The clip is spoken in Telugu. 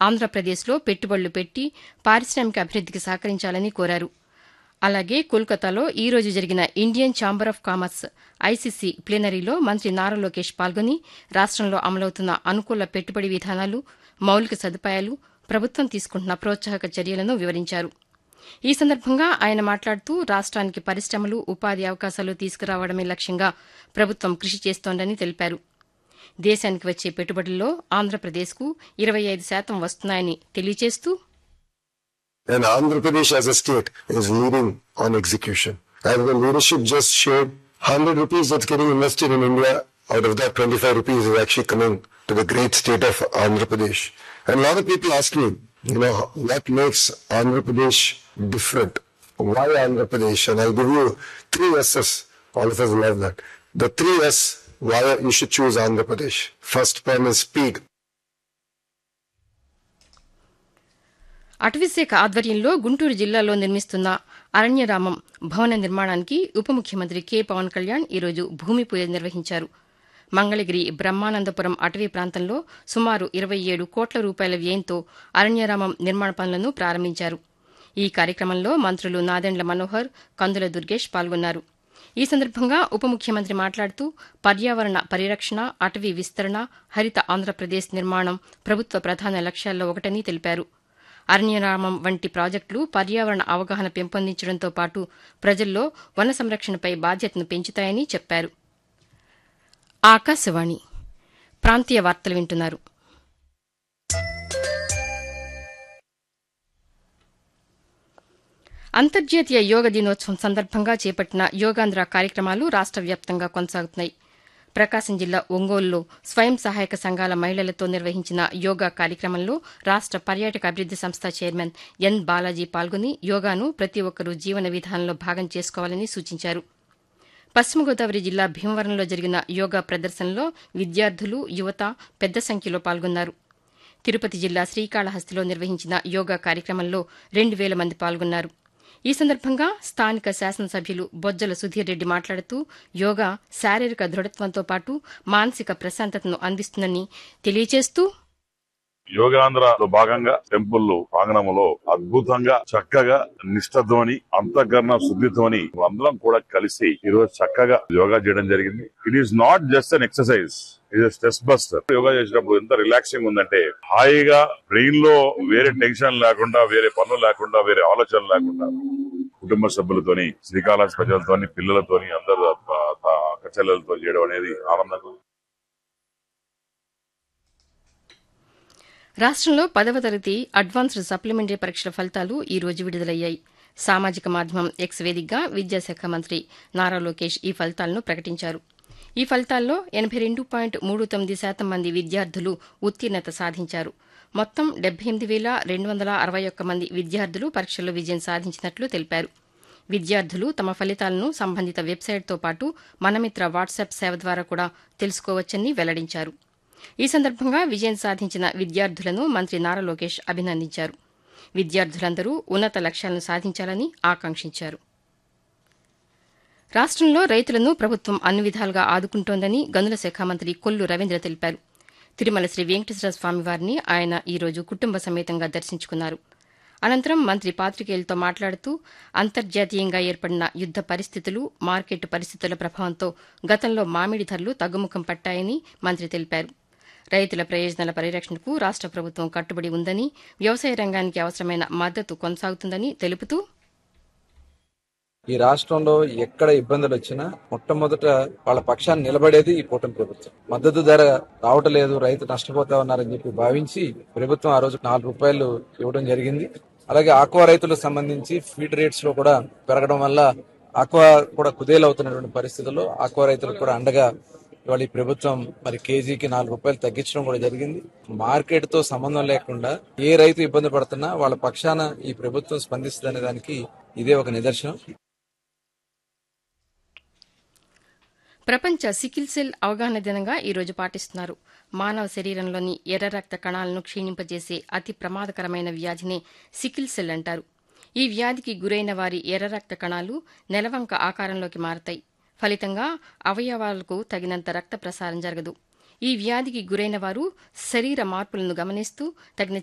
ఆంధ్రప్రదేశ్లో పెట్టుబడులు పెట్టి పారిశ్రామిక అభివృద్దికి సహకరించాలని కోరారు అలాగే కోల్కతాలో ఈ రోజు జరిగిన Indian Chamber of Commerce ICC ప్లీనరీలో మంత్రి నారా లోకేష్ పాల్గొని రాష్టంలో అమలవుతున్న అనుకూల పెట్టుబడి విధానాలు మౌలిక సదుపాయాలు ప్రభుత్వం తీసుకుంటున్న ప్రోత్సాహక చర్యలను వివరించారు ఈ సందర్భంగా ఆయన మాట్లాడుతూ రాష్ట్రానికి పరిశ్రమలు ఉపాధి అవకాశాలు తీసుకురావడమే లక్ష్యంగా ప్రభుత్వం కృషి చేస్తోందని తెలిపారు దేశానికి వచ్చే పెట్టుబడుల్లో ఆంధ్రప్రదేశ్కు ఇరవై ఐదు శాతం వస్తున్నాయని తెలియజేస్తూ And Andhra Pradesh as a state is leading on execution. And the leadership just shared 100 rupees that's getting invested in India. Out of that, 25 rupees is actually coming to the great state of Andhra Pradesh. And a lot of people ask me, you know, what makes Andhra Pradesh different? Why Andhra Pradesh? And I'll give you three S's. All of us love that. The three S why you should choose Andhra Pradesh. First one is speed. అటవీశాఖ ఆధ్వర్యంలో గుంటూరు జిల్లాలో నిర్మిస్తున్న అరణ్యరామం భవన నిర్మాణానికి ఉప ముఖ్యమంత్రి కె పవన్ కళ్యాణ్ ఈరోజు భూమి పూజ నిర్వహించారు మంగళగిరి బ్రహ్మానందపురం అటవీ ప్రాంతంలో సుమారు ఇరవై ఏడు కోట్ల రూపాయల వ్యయంతో అరణ్యరామం నిర్మాణ పనులను ప్రారంభించారు ఈ కార్యక్రమంలో మంత్రులు నాదెండ్ల మనోహర్ కందుల దుర్గేష్ పాల్గొన్నారు ఈ సందర్భంగా ఉప ముఖ్యమంత్రి మాట్లాడుతూ పర్యావరణ పరిరక్షణ అటవీ విస్తరణ హరిత ఆంధ్రప్రదేశ్ నిర్మాణం ప్రభుత్వ ప్రధాన లక్ష్యాల్లో ఒకటని తెలిపారు అరణ్యరామం వంటి ప్రాజెక్టులు పర్యావరణ అవగాహన పెంపొందించడంతో పాటు ప్రజల్లో వన సంరక్షణపై బాధ్యతను పెంచుతాయని చెప్పారు ఆకాశవాణి ప్రాంతీయ వార్తలు వింటున్నారు అంతర్జాతీయ యోగ దినోత్సవం సందర్భంగా చేపట్టిన యోగాంధ్ర కార్యక్రమాలు రాష్ట వ్యాప్తంగా కొనసాగుతున్నాయి ప్రకాశం జిల్లా ఒంగోలులో స్వయం సహాయక సంఘాల మహిళలతో నిర్వహించిన యోగా కార్యక్రమంలో రాష్ట పర్యాటక అభివృద్ది సంస్థ చైర్మన్ ఎన్ బాలాజీ పాల్గొని యోగాను ప్రతి ఒక్కరూ జీవన విధానంలో భాగం చేసుకోవాలని సూచించారు పశ్చిమ గోదావరి జిల్లా భీమవరంలో జరిగిన యోగా ప్రదర్శనలో విద్యార్థులు యువత పెద్ద సంఖ్యలో పాల్గొన్నారు తిరుపతి జిల్లా శ్రీకాళహస్తిలో నిర్వహించిన యోగా కార్యక్రమంలో రెండు వేల మంది పాల్గొన్నారు ఈ సందర్భంగా స్థానిక శాసనసభ్యులు బొజ్జల సుధీర్ రెడ్డి మాట్లాడుతూ యోగా శారీరక దృఢత్వంతో పాటు మానసిక ప్రశాంతతను అందిస్తుందని తెలియజేస్తూ యోగాంధ్రలో భాగంగా టెంపుల్ ప్రాంగణంలో అద్భుతంగా చక్కగా నిష్ఠతోని అంతఃకరణ శుద్ధితోని అందరం కూడా కలిసి ఈరోజు చక్కగా యోగా చేయడం జరిగింది it is not just an exercise ఇది స్ట్రెస్ బస్టర్ యోగా చేసినప్పుడు ఎంత రిలాక్సింగ్ ఉందంటే హాయిగా బ్రెయిన్ లో వేరే టెన్షన్ లేకుండా వేరే పనులు లేకుండా వేరే ఆలోచనలు లేకుండా కుటుంబ సభ్యులతోని శ్రీకాళహస్తి ప్రజలతోని పిల్లలతోని అందరు అక్క చెల్లెలతో చేయడం అనేది ఆనందంగా ఉంది. రాష్ట్రంలో పదవ తరగతి అడ్వాన్స్డ్ సప్లిమెంటరీ పరీక్షల ఫలితాలు ఈ రోజు విడుదలయ్యాయి సామాజిక మాధ్యమం ఎక్స్ వేదికగా విద్యాశాఖ మంత్రి నారా లోకేష్ ఈ ఫలితాలను ప్రకటించారు ఈ ఫలితాల్లో ఎనబై రెండు పాయింట్ మూడు తొమ్మిది శాతం మంది విద్యార్థులు ఉత్తీర్ణత సాధించారు మొత్తం డెబ్బై ఎనిమిది వేల రెండు వందల అరవై ఒక్క మంది విద్యార్థులు పరీక్షల్లో విజయం సాధించినట్లు తెలిపారు విద్యార్థులు తమ ఫలితాలను సంబంధిత వెబ్సైట్తో పాటు మనమిత్ర వాట్సాప్ సేవ ద్వారా కూడా తెలుసుకోవచ్చని వెల్లడించారు ఈ సందర్భంగా విజయం సాధించిన విద్యార్థులను మంత్రి నారా లోకేష్ అభినందించారు విద్యార్థులందరూ ఉన్నత లక్ష్యాలను సాధించాలని ఆకాంక్షించారు రాష్ట్రంలో రైతులను ప్రభుత్వం అన్ని విధాలుగా ఆదుకుంటోందని గనుల శాఖ మంత్రి కొల్లు రవీంద్ర తెలిపారు తిరుమల శ్రీ వెంకటేశ్వర స్వామి వారిని ఆయన ఈరోజు కుటుంబ సమేతంగా దర్శించుకున్నారు అనంతరం మంత్రి పాతికేయులతో మాట్లాడుతూ అంతర్జాతీయంగా ఏర్పడిన యుద్ద పరిస్థితులు మార్కెట్ పరిస్థితుల ప్రభావంతో గతంలో మామిడి ధరలు తగ్గుముఖం పట్టాయని మంత్రి తెలిపారు రైతుల ప్రయోజనాల పరిరక్షణకు రాష్ట ప్రభుత్వం కట్టుబడి ఉందని వ్యవసాయ రంగానికి అవసరమైన మద్దతు కొనసాగుతుందని తెలుపుతూ ఈ రాష్ట్రంలో ఎక్కడ ఇబ్బందులు వచ్చినా మొట్టమొదట వాళ్ళ పక్షాన్ని నిలబడేది ఈ కూటమి ప్రభుత్వం మద్దతు ధర రావటలేదు రైతు నష్టపోతా ఉన్నారని చెప్పి భావించి ప్రభుత్వం ఆ రోజు నాలుగు రూపాయలు ఇవ్వడం జరిగింది అలాగే ఆక్వా రైతులకు సంబంధించి ఫీడ్ రేట్స్ లో కూడా పెరగడం వల్ల ఆక్వా కూడా కుదేలవుతున్నటువంటి పరిస్థితుల్లో ఆక్వా రైతులకు కూడా అండగా ఇవాళ ఈ ప్రభుత్వం మరి కేజీకి నాలుగు రూపాయలు తగ్గించడం కూడా జరిగింది మార్కెట్ తో సంబంధం లేకుండా ఏ రైతు ఇబ్బంది పడుతున్నా వాళ్ళ పక్షాన ఈ ప్రభుత్వం స్పందిస్తుందనే దానికి ఇదే ఒక నిదర్శనం ప్రపంచ సికిల్ సెల్ అవగాహన దినంగా ఈరోజు పాటిస్తున్నారు మానవ శరీరంలోని ఎర్ర రక్త కణాలను క్షీణింపజేసే అతి ప్రమాదకరమైన వ్యాధినే సికిల్ సెల్ అంటారు ఈ వ్యాధికి గురైన వారి ఎర్ర రక్త కణాలు నెలవంక ఆకారంలోకి మారతాయి ఫలితంగా అవయవాలకు తగినంత రక్త ప్రసారం జరగదు ఈ వ్యాధికి గురైన వారు శరీర మార్పులను గమనిస్తూ తగిన